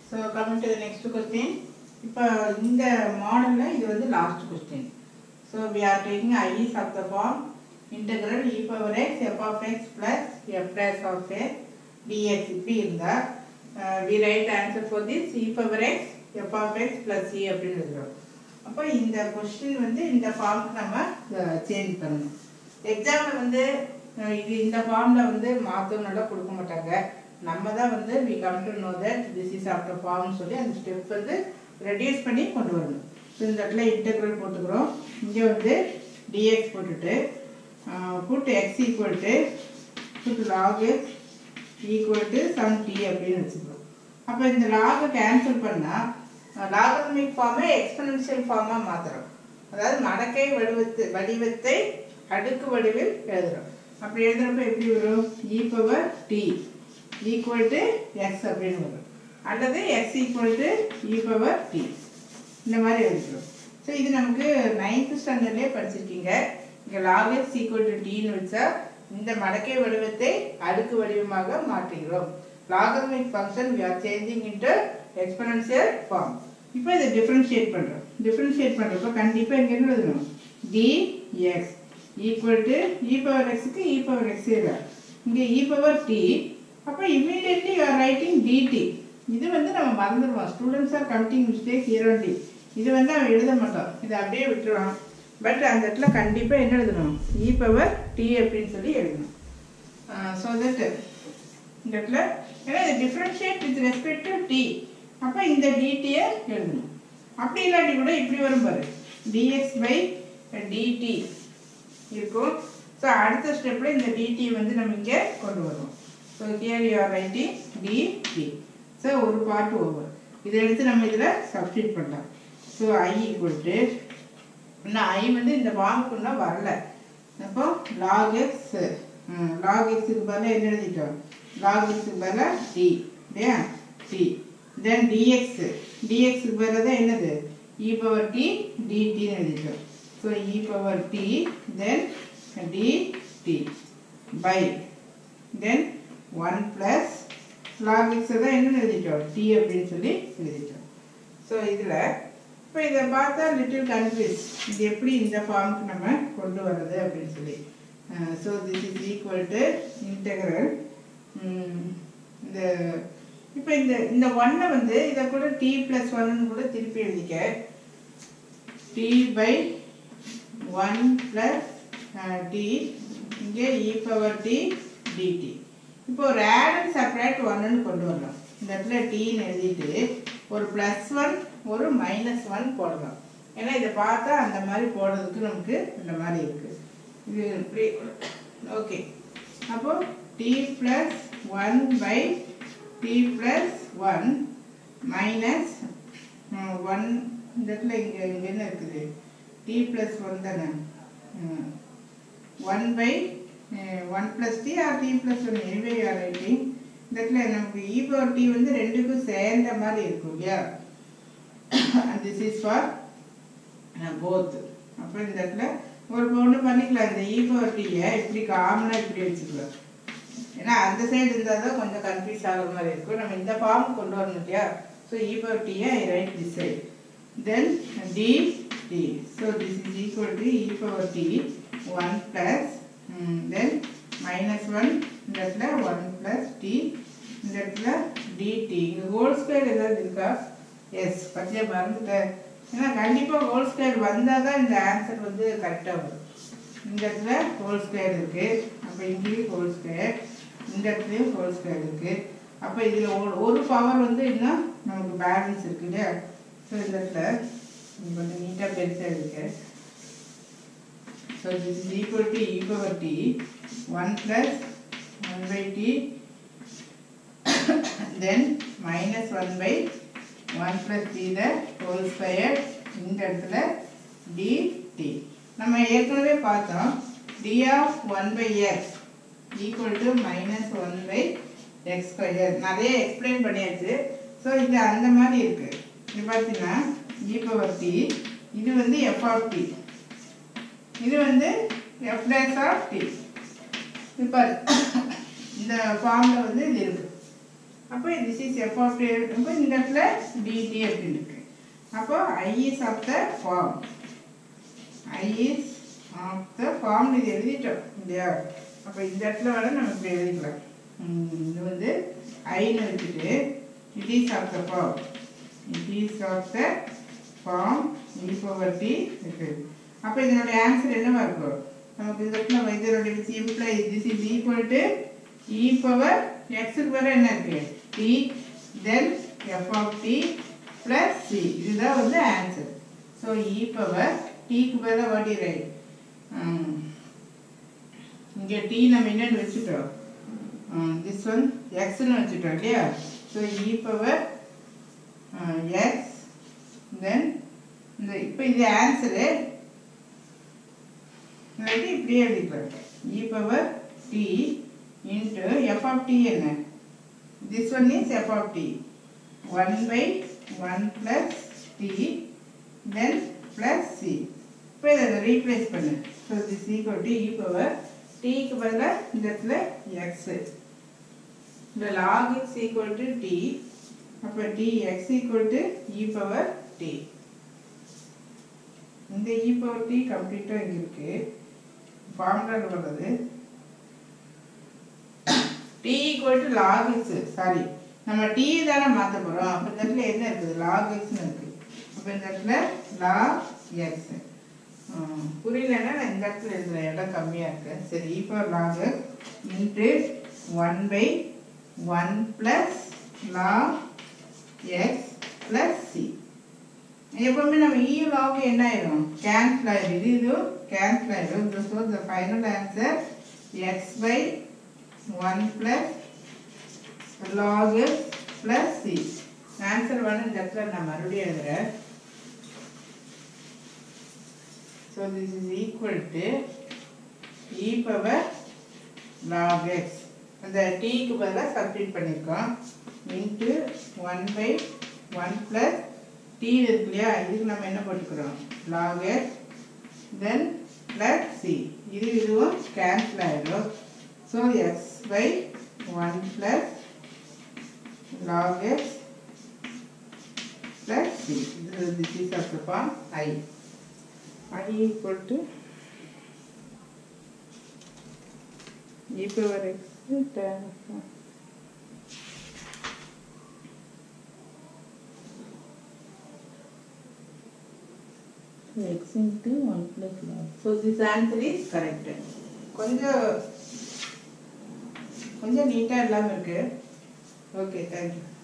So coming to next question இப்போ இந்த மாடலில் இது வந்து last question so we are taking I's of the form integral e power x f of x plus f dash of x dx இப்படி இருந்தால் we write answer for this e power x f of x plus C அப்படின்னு எழுதுறோம் அப்போ இந்த question வந்து இந்த ஃபார்முக்கு நம்ம சேஞ்ச் பண்ணணும் எக்ஸாமில் வந்து அஹ், இது இந்த ஃபார்மில் வந்து மாற்றணும்னால கொடுக்க மாட்டாங்க நம்ம தான் வந்து we come to know that this is after ஃபார்ம்னு சொல்லி அந்த ஸ்டெப் வந்து ரெடியூஸ் பண்ணி கொண்டு வரணும் ஸோ இந்த இடத்துல இன்டெக்ரல் போட்டுக்கிறோம் இங்கே வந்து டிஎக்ஸ் போட்டுட்டு put x equal to put log x equal to some t அப்படின்னு வச்சுக்கிறோம் அப்போ இந்த லாகை கேன்சல் பண்ணால் லாகர்மிக் ஃபார்மை எக்ஸ்பனன்ஷியல் ஃபார்மாக மாற்றுறோம் அதாவது மடக்கை வடிவத்து வடிவத்தை அடுக்கு வடிவில் எழுதுறோம் அப்படி எழுதுறப்ப எப்படி வரும் e power t equal to x அப்படின்னு வரும் அல்லது x equal to e power t இந்த மாதிரி எழுதுறோம் ஸோ இது நமக்கு நைன்த் ஸ்டாண்டர்ட்லேயே படிச்சிருக்கீங்க இங்கே லாக் எக்ஸ் ஈக்குவல் டு டின்னு வச்சா இந்த மடக்கை வடிவத்தை அடுக்கு வடிவமாக மாற்றுகிறோம் logarithmic function we are changing into exponential form இப்போ இதை டிஃபரன்ஷியேட் பண்ணுறோம் டிஃபரன்ஷியேட் பண்ணுறப்ப கண்டிப்பாக இங்கே என்ன எழுதணும் dx equal to e power எக்ஸுக்கு இ பவர் எக்ஸ் இல்லை இங்கே இ பவர் டி அப்போ immediately you are writing dt இது வந்து நம்ம மறந்துடுவோம் students are committing mistake here t இது வந்து அவன் எழுத மாட்டான் இதை அப்படியே விட்டுருவான் பட் அந்த இடத்துல கண்டிப்பாக என்ன எழுதணும் இ பவர் டி அப்படின்னு சொல்லி எழுதணும் ஸோ தட் இந்த இடத்துல ஏன்னா இது differentiate with respect to t அப்போ இந்த டிடியை எழுதணும் அப்படி இல்லாட்டி கூட இப்படி வரும் பாரு டிஎக்ஸ் பை டிடி இருக்கும் ஸோ அடுத்த ஸ்டெப்பில் இந்த டிடி வந்து நம்ம இங்கே கொண்டு வருவோம் so here you are writing dt so ஒரு பார்ட் ஓவர் இதை எடுத்து நம்ம இதில் சப்ஸ்டியூட் பண்ணலாம் ஸோ ஐ ஈக்குவல் டு இன்னும் ஐ வந்து இந்த ஃபார்முக்கு இன்னும் வரல அப்போ லாக் எக்ஸ் லாக் எக்ஸுக்கு பதிலாக என்ன எழுதிட்டோம் லாக் எக்ஸுக்கு பதிலாக டி இல்லையா டி தென் டிஎக்ஸ் டிஎக்ஸுக்கு பதிலாக தான் என்னது இ பவர் டி டிடின்னு எழுதிட்டோம் so e power t then dt by then one plus log எக்ஸை தான் என்ன எழுதிட்டோம் டி அப்படின்னு சொல்லி எழுதிட்டோம் ஸோ இதில் இப்போ இதை பார்த்தா லிட்டில் கன்ஃபியூஸ் இது எப்படி இந்த ஃபார்முக்கு நம்ம கொண்டு வர்றது அப்படின்னு சொல்லி so this is equal to integral இந்த இப்போ இந்த இந்த ஒன்னை வந்து இதை கூட டி ப்ளஸ் ஒன்னு கூட திருப்பி எழுதிக்க t by one plus t இங்கே இ பவர் டி டிடி இப்போ ஒரு ஆட் அண்ட் செப்பரேட் ஒன்னு கொண்டு வரலாம் இந்த இடத்துல டீன்னு எழுதிட்டு ஒரு ப்ளஸ் ஒன் ஒரு மைனஸ் ஒன் போடலாம் ஏன்னா இதை பார்த்தா அந்த மாதிரி போடுறதுக்கு நமக்கு இந்த மாதிரி இருக்கு இது இப்படி ஓகே அப்போ t plus one by t plus one minus one இந்த இடத்துல இங்கே இங்கே என்ன இருக்குது டி ப்ளஸ் ஒன் தானே one by one plus t or t plus one anyway are writing இந்த இடத்துல நமக்கு இ பவர் டி வந்து ரெண்டுக்கும் சேர்ந்த மாதிரி இருக்கும் இல்லையா திஸ் இஸ் ஃபார் போத் அப்போ இந்த இடத்துல ஒரு பொண்ணு பண்ணிக்கலாம் இந்த இ பவர் டீயை இப்படி காமனாக இப்படி வச்சுக்கலாம் ஏன்னா அந்த சைடு இருந்தால் தான் கொஞ்சம் கன்ஃபியூஸ் ஆகிற மாதிரி இருக்கும் நம்ம இந்த ஃபார்ம் கொண்டு வரணும் இல்லையா ஸோ இ பவர் டீயை I write this side then d t so this is equal to e power t one plus then minus one இந்த இடத்துல ஒன் ப்ளஸ் டி இந்த இடத்துல டிடி இங்கே ஹோல் ஸ்கொயர் ஏதாவது இருக்கா எஸ் பச்சையா மறந்துட்டேன் ஏன்னா கண்டிப்பாக ஹோல் ஸ்கொயர் வந்தால் தான் இந்த ஆன்சர் வந்து கரெக்டாக வரும் இந்த இடத்துல ஹோல் ஸ்கொயர் இருக்குது அப்போ இங்கேயும் ஹோல் ஸ்கொயர் இந்த இடத்துலையும் ஹோல் ஸ்கொயர் இருக்குது அப்போ இதில் ஒரு ஒரு பவர் வந்து இன்னும் நமக்கு பேலன்ஸ் இருக்கு இல்லையா ஸோ இந்த இடத்துல இங்க கொஞ்சம் நீட்டாக பெருசாக இருக்கு so this is equal to e power t one plus one by t then minus one by one plus t the whole square இந்த இடத்துல டி டி நம்ம ஏற்கனவே பார்த்தோம் t of one by x equal to minus one by x square நிறைய explain பண்ணியாச்சு ஸோ இது அந்த மாதிரி இருக்கு இது பார்த்தீங்கன்னா இ பவர் டி இது வந்து எஃப் ஆஃப் டி இது வந்து எஃப் டேஸ் ஆஃப் டி இப்போ இந்த ஃபார்மில் வந்து இது இருக்கு அப்போ this is f of t அப்போ இந்த இடத்துல டிடி அப்படின்னு இருக்கு அப்போ I is of the form I is of the form இது எழுதிட்டோம் இல்லையா அப்போ இந்த இடத்துல வர நம்ம இப்படி எழுதிக்கலாம் ம், இது வந்து ஐன்னு வச்சுட்டு it is of the form it is of the form e power t இருக்கு அப்போ இதனுடைய ஆன்சர் என்னவா இருக்கும் நமக்கு இந்த இடத்துல இதனுடைய சிம்பிளை this is equal to e power எக்ஸுக்கு வர என்ன இருக்கு t then f of t plus C இதுதான் வந்து ஆன்சர் ஸோ இ பவர் டீக்கு பதிலாக வாட்டி ரைட் இங்கே டி நம்ம என்னன்னு வச்சுட்டோம் திஸ் ஒன் எக்ஸ்னு வச்சுட்டோம் இல்லையா so e power x then இந்த இப்போ இது ஆன்சரு இல்லாட்டி இப்படியே எழுதிக்கலாம் e power t into f of t என்ன this one is f of t one by one plus t then plus C இப்போ இதை ரீப்ளேஸ் பண்ணு so this equal to e power டிக்கு பதிலாக இந்த இடத்துல எக்ஸு இந்த log x equal to t அப்போ t x equal to e power t இந்த இ பவர் டி கம்ப்ளீட்டாக இங்கே இருக்கு ஃபார்முலாவில் வர்றது t equal to log x sorry நம்ம டி தானே மாற்ற போகிறோம் அப்போ இந்த இடத்துல என்ன இருக்குது லாக் எக்ஸ்னு இருக்குது அப்போ இந்த இடத்துல லாக் எக்ஸ் புரியலன்னா நான் இந்த இடத்துல எழுதுற இடம் கம்மியாக இருக்கு சரி e power log into one by one plus log x plus C எப்பவுமே நம்ம இ லாக் என்ன ஆயிடும் கேன்சல் ஆயிடும் இது இதுவும் கேன்சல் ஆயிடும் so the final answer x by one plus log plus C answer வந்து இந்த இடத்துல நான் மறுபடியும் எழுதுறேன் so this is equal to e power log x அந்த டீக்கு பதிலாக சப்ஸ்டிட் பண்ணியிருக்கோம் into one by one plus t இருக்கு இல்லையா இதுக்கு நம்ம என்ன போட்டுக்கிறோம் log x then plus C இது இதுவும் கேன்சல் ஆகிடும் so x by one plus log x plus C இது this is of the form I i equal to e power x tan x into 1 plus log. So this answer is correct. கொஞ்சம் கொஞ்சம் நீட்டாக இல்லாமல் இருக்கு okay thank you